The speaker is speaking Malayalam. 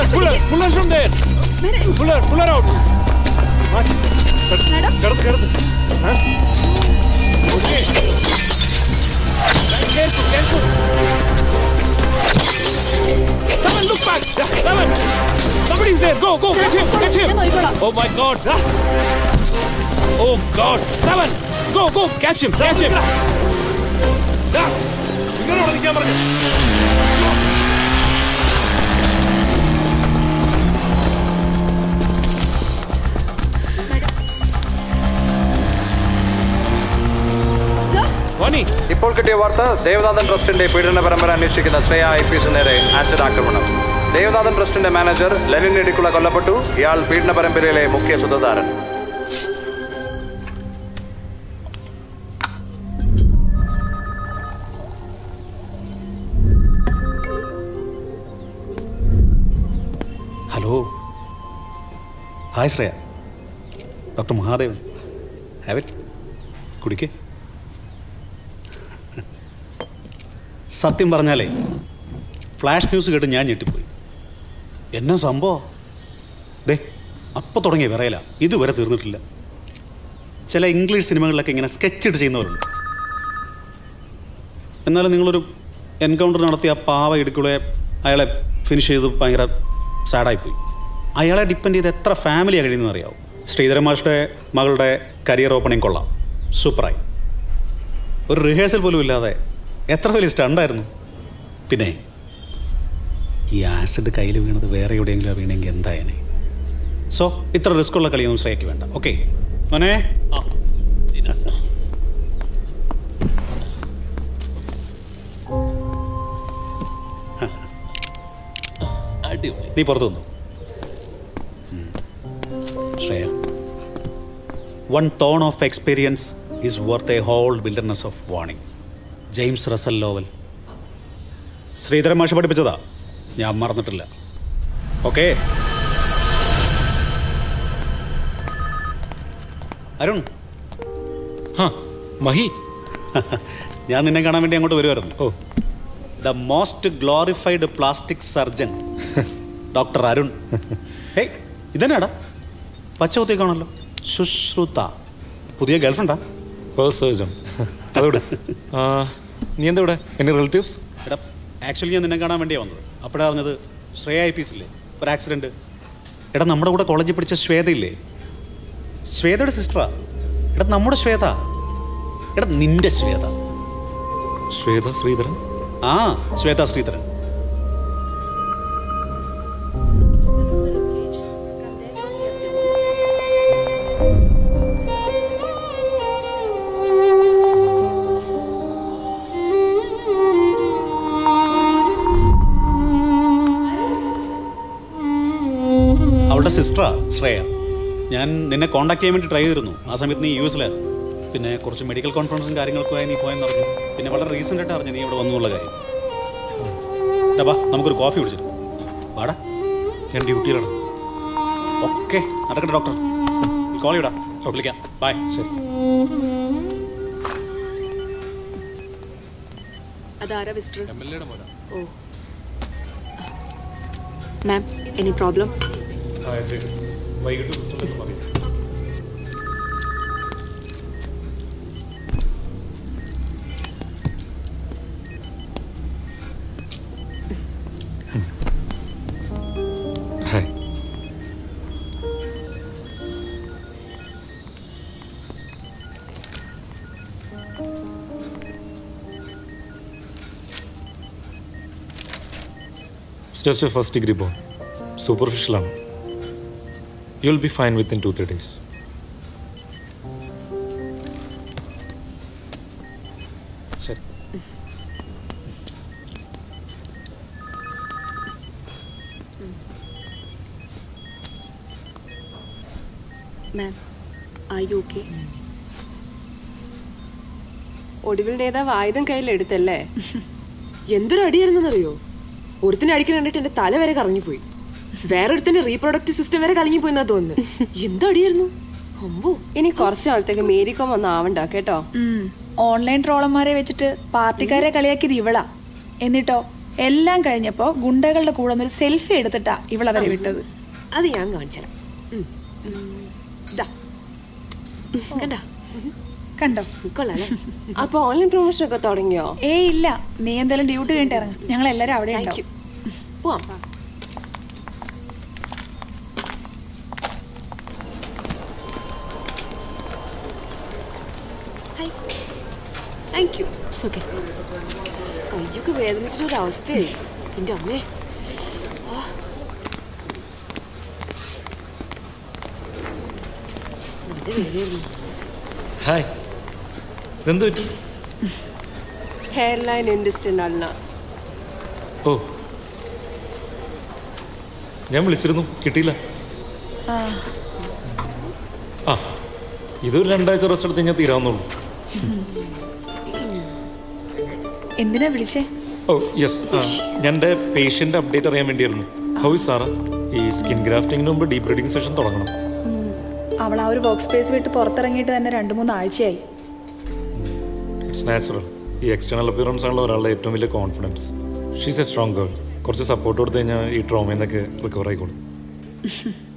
Pull her, pull her from there. Pull her, pull her out. March. Madam. കിടത്ത് കിടത്ത് Huh? Okay. Careful, careful. Seven, look back. Yeah, Seven. Somebody's there. Go, go, catch him, catch him. Oh my God. Ah. Oh God. Seven. Go, go, catch him, catch him. ദാ, ഇങ്ങോട്ട് വിളിക്കാൻ പറഞ്ഞു വാണി ഇപ്പോൾ കിട്ടിയ വാർത്ത ദേവനാഥൻ ട്രസ്റ്റിന്റെ പീഡന പരമ്പര അന്വേഷിക്കുന്ന ശ്രേയ ഐ പി എസ് നേരെ ആസിഡ് ആക്രമണം ദേവനാഥൻ ട്രസ്റ്റിന്റെ മാനേജർ ലെനിൻ ഇടിക്കുള കൊല്ലപ്പെട്ടു ഇയാൾ പീഡന പരമ്പരയിലെ മുഖ്യ സുതധാരൻ hello hi Shreya doctor Mahadevan have it കുടിക്കേ സത്യം പറഞ്ഞാലേ ഫ്ലാഷ് ന്യൂസ് കേട്ട് ഞാൻ ഞെട്ടിപ്പോയി എന്നാ സംഭവം ദേ അപ്പോൾ തുടങ്ങിയ വിറയല ഇതുവരെ തീർന്നിട്ടില്ല ചില ഇംഗ്ലീഷ് സിനിമകളിലൊക്കെ ഇങ്ങനെ സ്കെച്ച് ഇട്ട് ചെയ്യുന്നവരുണ്ട് എന്നാലും നിങ്ങളൊരു എൻകൗണ്ടർ നടത്തിയ ആ പാവ ഇടുക്കുളെ അയാളെ ഫിനിഷ് ചെയ്ത് ഭയങ്കര സാഡായിപ്പോയി അയാളെ ഡിപ്പെൻഡ് ചെയ്ത് എത്ര ഫാമിലിയാണ് കഴിയുന്നത് അറിയാവും ശ്രീധരൻ മാഷുടെ മകളുടെ കരിയർ ഓപ്പണിംഗ് കൊള്ളാം സൂപ്പറായി ഒരു റിഹേഴ്സൽ പോലും ഇല്ലാതെ എത്ര വലിയ സ്റ്റണ്ടായിരുന്നു പിന്നെ ഈ ആസിഡ് കയ്യിൽ വീണത് വേറെ എവിടെയെങ്കിലും വീണെങ്കിൽ എന്തായനെ സോ ഇത്ര റിസ്ക് ഉള്ള കളിയൊന്നും ശ്രേയക്ക് വേണ്ട ഓക്കെ മോനെ അടിപൊളി നീ പുറത്തു വന്നു Shreya one thorn of experience is worth a whole wilderness of warning James Russell Lowell Sreedharan മാഷ് പഠിപ്പിച്ചതാ ഞാൻ മറന്നിട്ടില്ല ഓക്കെ അരുൺ മഹി ഞാൻ നിന്നെ കാണാൻ വേണ്ടി അങ്ങോട്ട് വരുമായിരുന്നു oh the most glorified plastic surgeon doctor Arun hey ഇതന്നെയാടാ പച്ച കുത്തിയേക്കാണല്ലോ ശുശ്രുത പുതിയ ഗേൾഫ്രണ്ടാ പേഴ്സ് സർജൻ അതോടെ നീ എന്താ ഇവിടെ എന്നെ റിലേറ്റീവ്സ് എടാ ആക്ച്വലി ഞാൻ നിന്നെ കാണാൻ വേണ്ടിയാണ് വന്നത് അപ്പോഴാണ് അറിഞ്ഞത് ശ്രേയ ഐ പി എസില്ലേ ഒരു ആക്സിഡൻറ്റ് എടാ നമ്മുടെ കൂടെ കോളേജിൽ പഠിച്ച ശ്വേതയില്ലേ ശ്വേതയുടെ സിസ്റ്ററാ എടാ നമ്മുടെ ശ്വേത എടാ നിന്റെ ശ്വേത ശ്വേത ശ്രീധരൻ ആ ശ്വേത ശ്രീധരൻ അവളുടെ സിസ്റ്ററാ ശ്രേയ ഞാൻ നിന്നെ കോൺടാക്ട് ചെയ്യാൻ വേണ്ടി ട്രൈ ചെയ്തിരുന്നു ആ സമയത്ത് നീ യു എസിലായിരുന്നു പിന്നെ കുറച്ച് മെഡിക്കൽ കോൺഫറൻസും കാര്യങ്ങൾക്കുമായി നീ പോയെന്ന് അറിഞ്ഞു പിന്നെ വളരെ റീസെൻ്റ് ആയിട്ട് അറിഞ്ഞു നീ ഇവിടെ വന്നു എന്നുള്ള കാര്യം എടാ വാ നമുക്കൊരു കോഫി കുടിച്ചിട്ട് വാടാ ഞാൻ ഡ്യൂട്ടിയിലാണ് ഓക്കെ നടക്കട്ടെ ഡോക്ടർ കോൾ ചെയ്യടാ വിളിക്കാം ബൈ ശരി അതാരാ visitor oh ma'am any problem വൈകിട്ട് റിസൾട്ട് പറയും hi just a first degree burn സൂപ്പർഫിഷ്യലാണ് you will be fine within two three days ശരി മാം ആർ യു ഓക്കെ ഒടുവിൽ നേതാവ് ആയുധം കയ്യിലെടുത്തല്ലേ എന്തൊരു അടിയായിരുന്നെന്നറിയോ ഒരുത്തിനെ അടിക്കാൻ കണ്ടിട്ട് എന്റെ തല വരെ കറങ്ങിപ്പോയി വേറൊരുത്തിന്റെ റീപ്രൊഡക്റ്റീവ് സിസ്റ്റം വരെ കലങ്ങിപ്പോയി തോന്നുന്നു എന്തടിയായിരുന്നു അമ്പോ ഇനി കുറച്ച് നാളത്തേക്ക് മേരിക്കോം വന്ന് ആവണ്ട കേട്ടോ ഓൺലൈൻ ട്രോളന്മാരെ വെച്ചിട്ട് പാർട്ടിക്കാരെ കളിയാക്കിയത് ഇവളാ എന്നിട്ടോ എല്ലാം കഴിഞ്ഞപ്പോ ഗുണ്ടകളുടെ കൂടെ ഒരു സെൽഫി എടുത്തിട്ടാ ഇവളവരെ വിട്ടത് അത് ഞാൻ കാണിച്ചുതരാം ഉം. ഉം. ദാ. കണ്ടോ കണ്ടോ കൊള്ളാല്ലേ അപ്പൊ ഓൺലൈൻ പ്രൊമോഷൻ ഒക്കെ തുടങ്ങിയോ ഏ ഇല്ല നീ എന്തായാലും ഡ്യൂട്ടി കഴിഞ്ഞിട്ട് ഇറങ്ങും ഞങ്ങൾ എല്ലാരും അവിടെ താങ്ക് യു ഉണ്ടാവും പോവാം ഹായ് താങ്ക് യു ഓക്കെ കയ്യൊക്കെ വേദനിച്ചിട്ടൊരു അവസ്ഥയായി എൻ്റെ അമ്മേ ആ. നല്ല വേദനയായിരുന്നു ഹായ് എന്ത് പറ്റി ഹെയർ ലൈൻ ഇൻഡസ്ട്രി അല്ല ഓ ഞാൻ വിളിച്ചിരുന്നു കിട്ടിയില്ല ആ ഇതൊരു രണ്ടാഴ്ച റെസ്റ്റ് എടുത്ത് കഴിഞ്ഞാൽ തീരാവുന്നുള്ളൂ എന്തിനാ വിളിച്ചേ ഓ യെസ് ഞാൻ എൻ്റെ പേഷ്യൻ്റ് അപ്ഡേറ്റ് അറിയാൻ വേണ്ടിയായിരുന്നു ഹൗ ഇസ് സാറാ ഈ സ്കിൻ ഗ്രാഫ്റ്റിങ്ങിന് മുമ്പ് ഡീപ് ബ്രീഡിംഗ് സെഷൻ തുടങ്ങണം അവൾ ആ ഒരു വർക്ക് സ്പേസ് വിട്ട് പുറത്തിറങ്ങിയിട്ട് തന്നെ രണ്ട് മൂന്ന് ആഴ്ചയായി ഇറ്റ്സ് നാച്ചുറൽ ഈ എക്സ്റ്റേണൽ അപ്പിയറൻസ് ആണല്ലോ ഒരാളുടെ ഏറ്റവും വലിയ confidence she's a strong girl കുറച്ച് സപ്പോർട്ട് കൊടുത്തു കഴിഞ്ഞാൽ ഈ ട്രോമയിൽ നിന്നൊക്കെ റിക്കവർ ആയിക്കോളും